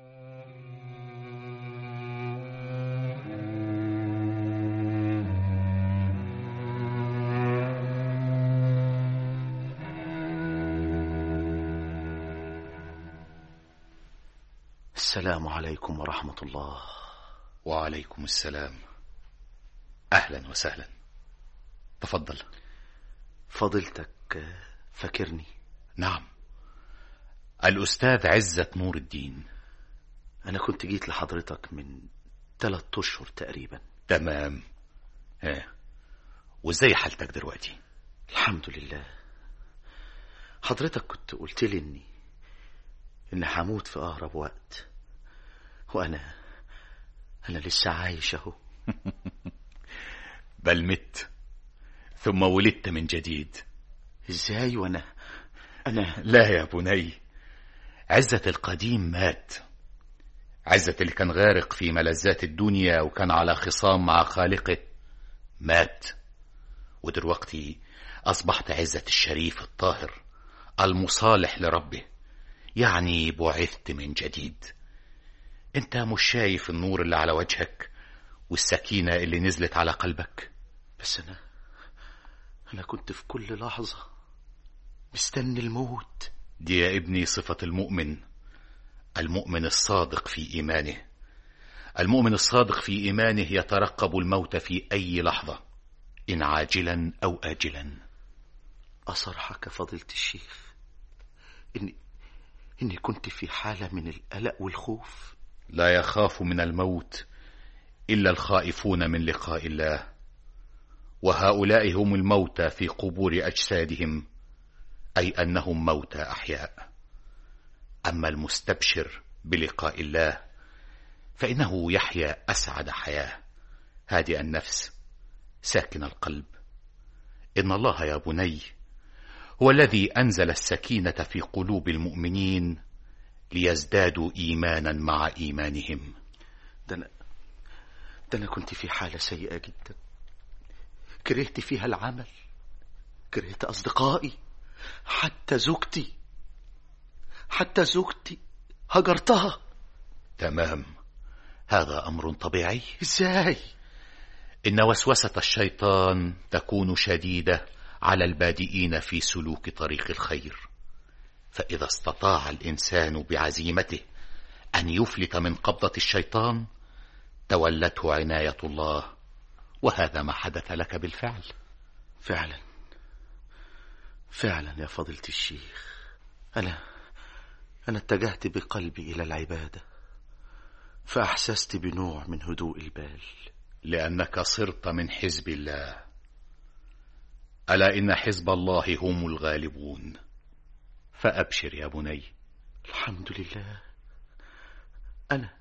السلام عليكم ورحمة الله وعليكم السلام أهلا وسهلا تفضل فضيلتك آه، فاكرني نعم الأستاذ عزة نور الدين أنا كنت جيت لحضرتك من ثلاثة أشهر تقريبا تمام ها وازاي حالتك دلوقتي الحمد لله حضرتك كنت قلت لي إني إني هموت في أقرب وقت وأنا أنا لسه عايش أهو بل مت ثم ولدت من جديد ازاي وانا انا لا يا بني عزة القديم مات عزة اللي كان غارق في ملذات الدنيا وكان على خصام مع خالقه مات ودلوقتي أصبحت عزة الشريف الطاهر المصالح لربه يعني بعثت من جديد انت مش شايف النور اللي على وجهك والسكينة اللي نزلت على قلبك بس انا انا كنت في كل لحظة مستني الموت دي يا ابني صفة المؤمن المؤمن الصادق في إيمانه المؤمن الصادق في إيمانه يترقب الموت في أي لحظة إن عاجلا أو آجلا أصرحك يا فضيلة الشيخ إني إني كنت في حالة من القلق والخوف لا يخاف من الموت إلا الخائفون من لقاء الله وهؤلاء هم الموتى في قبور أجسادهم أي أنهم موتى أحياء أما المستبشر بلقاء الله فإنه يحيا أسعد حياة هادئ النفس ساكن القلب إن الله يا بني هو الذي أنزل السكينة في قلوب المؤمنين ليزدادوا إيمانا مع إيمانهم ده أنا ده أنا كنت في حالة سيئة جدا كرهت فيها العمل كرهت أصدقائي حتى زوجتي حتى زوجتي هجرتها تمام هذا أمر طبيعي ازاي إن وسوسة الشيطان تكون شديدة على البادئين في سلوك طريق الخير فإذا استطاع الإنسان بعزيمته أن يفلت من قبضة الشيطان تولته عناية الله وهذا ما حدث لك بالفعل فعلا فعلا يا فضيلة الشيخ أنا أنا اتجهت بقلبي إلى العبادة فأحسست بنوع من هدوء البال لأنك صرت من حزب الله ألا إن حزب الله هم الغالبون فأبشر يا بني الحمد لله أنا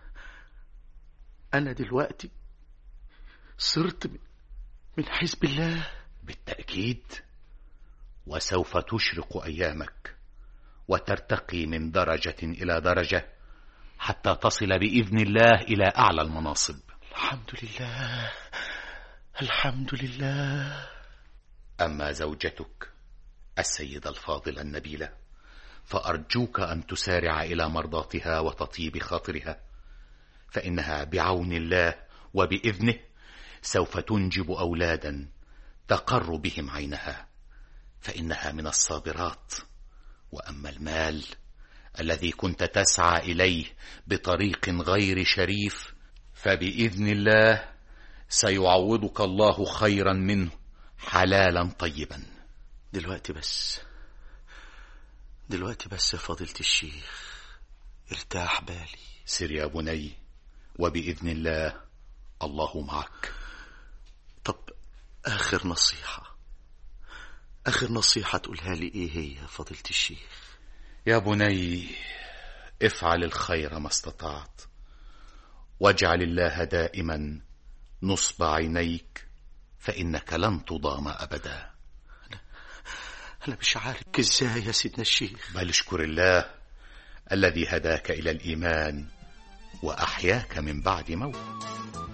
أنا دلوقتي صرت من- من حزب الله بالتأكيد وسوف تشرق أيامك وترتقي من درجة إلى درجة حتى تصل بإذن الله إلى أعلى المناصب الحمد لله الحمد لله أما زوجتك السيدة الفاضلة النبيلة فأرجوك أن تسارع إلى مرضاتها وتطيب خاطرها فإنها بعون الله وبإذنه سوف تنجب أولادا تقر بهم عينها فإنها من الصابرات وأما المال الذي كنت تسعى إليه بطريق غير شريف فبإذن الله سيعوضك الله خيرا منه حلالا طيبا دلوقتي بس دلوقتي بس يا فضيلة الشيخ ارتاح بالي سر يا بني وبإذن الله الله معك طب آخر نصيحة آخر نصيحة تقولها لي إيه هي يا فضيلة الشيخ يا بني افعل الخير ما استطعت واجعل الله دائما نصب عينيك فإنك لن تضام أبدا أنا مش عارف إزاي يا سيدنا الشيخ بل اشكر الله الذي هداك إلى الإيمان وأحياك من بعد موت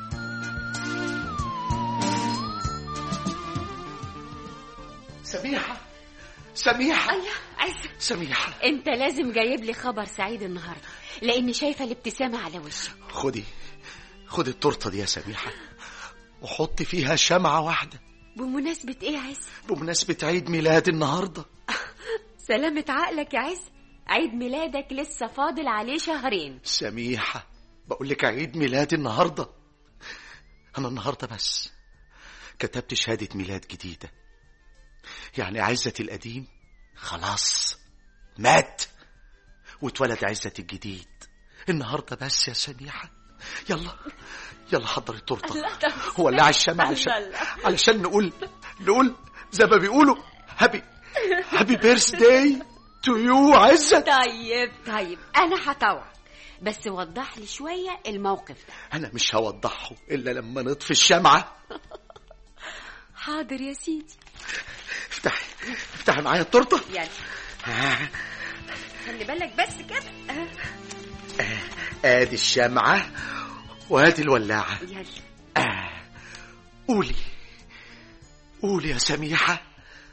سميحة سميحة الله عايزة سميحة انت لازم جايب لي خبر سعيد النهارده لاني شايفه الابتسامه على وشك خدي خدي التورتة دي يا سميحة وحطي فيها شمعة واحدة بمناسبه ايه يا عز بمناسبة عيد ميلاد النهاردة سلامة عقلك يا عز عيد ميلادك لسه فاضل عليه شهرين سميحة بقول لك عيد ميلادي النهاردة أنا النهاردة بس كتبت شهادة ميلاد جديدة يعني عزة القديم خلاص مات واتولد عزة الجديد النهاردة بس يا سميحة يلا يلا حضر التورته ولع الشمع علشان علشان نقول نقول زي ما بيقولوا هابي هابي بيرث داي تو يو عزت طيب طيب انا هطوعك بس وضح لي شويه الموقف ده انا مش هوضحه الا لما نطفي الشمعه حاضر يا سيدي افتحي افتحي معايا التورته يلا آه، خلي بالك بس كده ادي الشمعه وادي الولاعه يلا آه. قولي قولي يا سميحه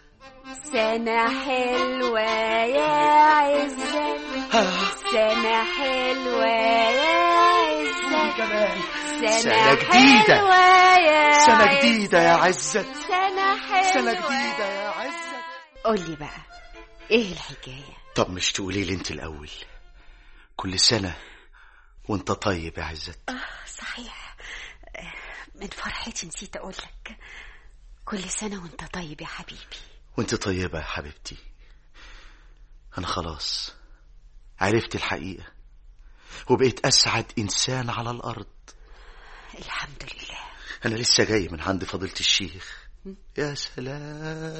سنة حلوة يا عزة سنة حلوة يا عزة سنة, سنة جديدة. حلوة يا سنه جديده يا عزت سنة حلوة سنه جديده يا عزت قولي بقى ايه الحكاية طب مش تقولي لي انت الاول كل سنه وانت طيب يا عزت آه صحيح آه، من فرحتي نسيت أقولك كل سنة وانت طيب يا حبيبي وانت طيبه يا حبيبتي انا خلاص عرفت الحقيقه وبقيت اسعد انسان على الارض الحمد لله انا لسه جاي من عند فضيله الشيخ يا سلام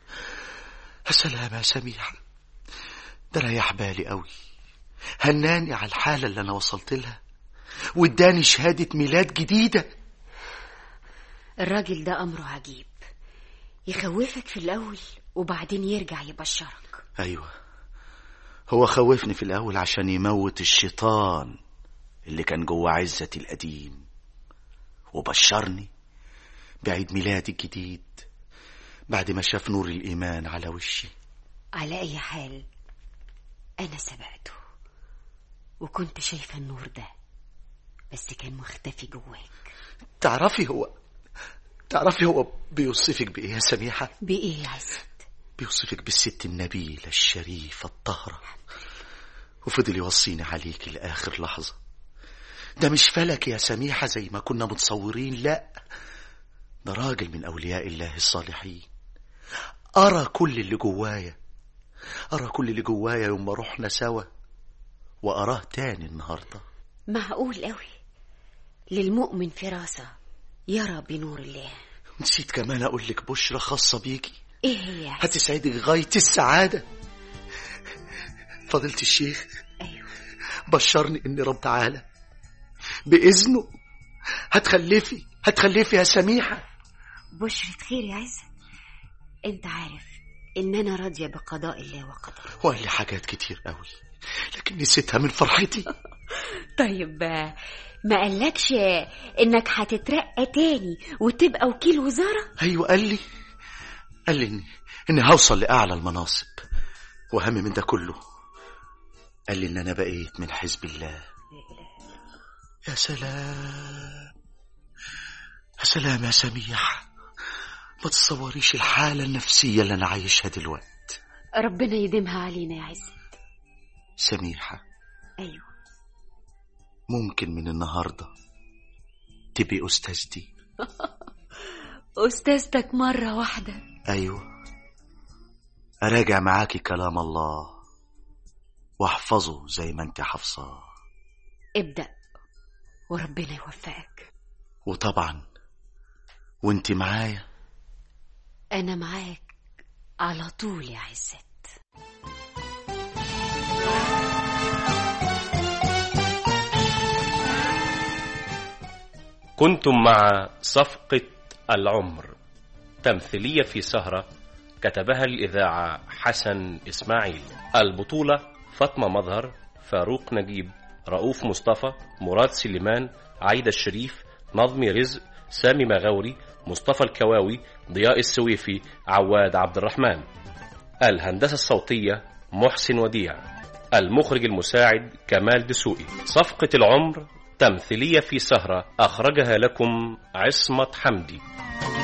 يا سلام يا سميحه ده ريح بالي قوي هناني على الحاله اللي انا وصلت لها واداني شهاده ميلاد جديده الراجل ده أمره عجيب يخوفك في الأول وبعدين يرجع يبشرك ايوه هو خوفني في الاول عشان يموت الشيطان اللي كان جوه عزتي القديم وبشرني بعيد ميلادي الجديد بعد ما شاف نور الايمان على وشي على أي حال أنا سبقته وكنت شايفة النور ده بس كان مختفي جواك تعرفي هو تعرفي هو بيوصفك بايه يا سميحه بإيه يا عزت بيوصفك بالست النبيله الشريفه الطاهره وفضل يوصيني عليك لاخر لحظه ده مش فلك يا سميحه زي ما كنا متصورين لا ده راجل من اولياء الله الصالحين ارى كل اللي جوايا ارى كل اللي جوايا يوم ما رحنا سوا واراه تاني النهارده معقول قوي للمؤمن فراسة يرى بنور الله نسيت كمان اقول لك بشرى خاصه بيكي ايه هي يا عزت هتسعدك غايه السعاده فضيله الشيخ ايوه بشرني ان رب تعالى باذنه هتخلفي هتخلفي يا سميحه بشرة خير يا عزت انت عارف ان انا راضية بقضاء الله وقدره وقال لي حاجات كتير قوي لكن نسيتها من فرحتي طيب آه، ما قالكش انك هتترقى تاني وتبقى وكيل وزارة ايوه قال لي قال لي اني اني هوصل لاعلى المناصب واهم من ده كله قال لي ان انا بقيت من حزب الله يا سلام يا سلام يا سميح ما تتصوريش الحالة النفسية اللي أنا عايشها دلوقتي ربنا يديمها علينا يا عزت سميحة ايوه ممكن من النهاردة تبقي أستاذتي استاذتك مرة واحدة أيوة أراجع معاكي كلام الله واحفظه زي ما انت حافظاه ابدأ وربنا يوفقك وطبعا وانت معايا انا معاك على طول يا عزت كنتم مع صفقة العمر تمثيلية في سهرة كتبها الإذاعة حسن إسماعيل البطولة فاطمة مظهر فاروق نجيب رؤوف مصطفى مراد سليمان عايدة الشريف نظمي رزق سامي مغاوري مصطفى الكواوي ضياء السويفي عواد عبد الرحمن الهندسة الصوتية محسن وديع المخرج المساعد كمال دسوقي صفقة العمر تمثيلية في سهرة أخرجها لكم عصمت حمدي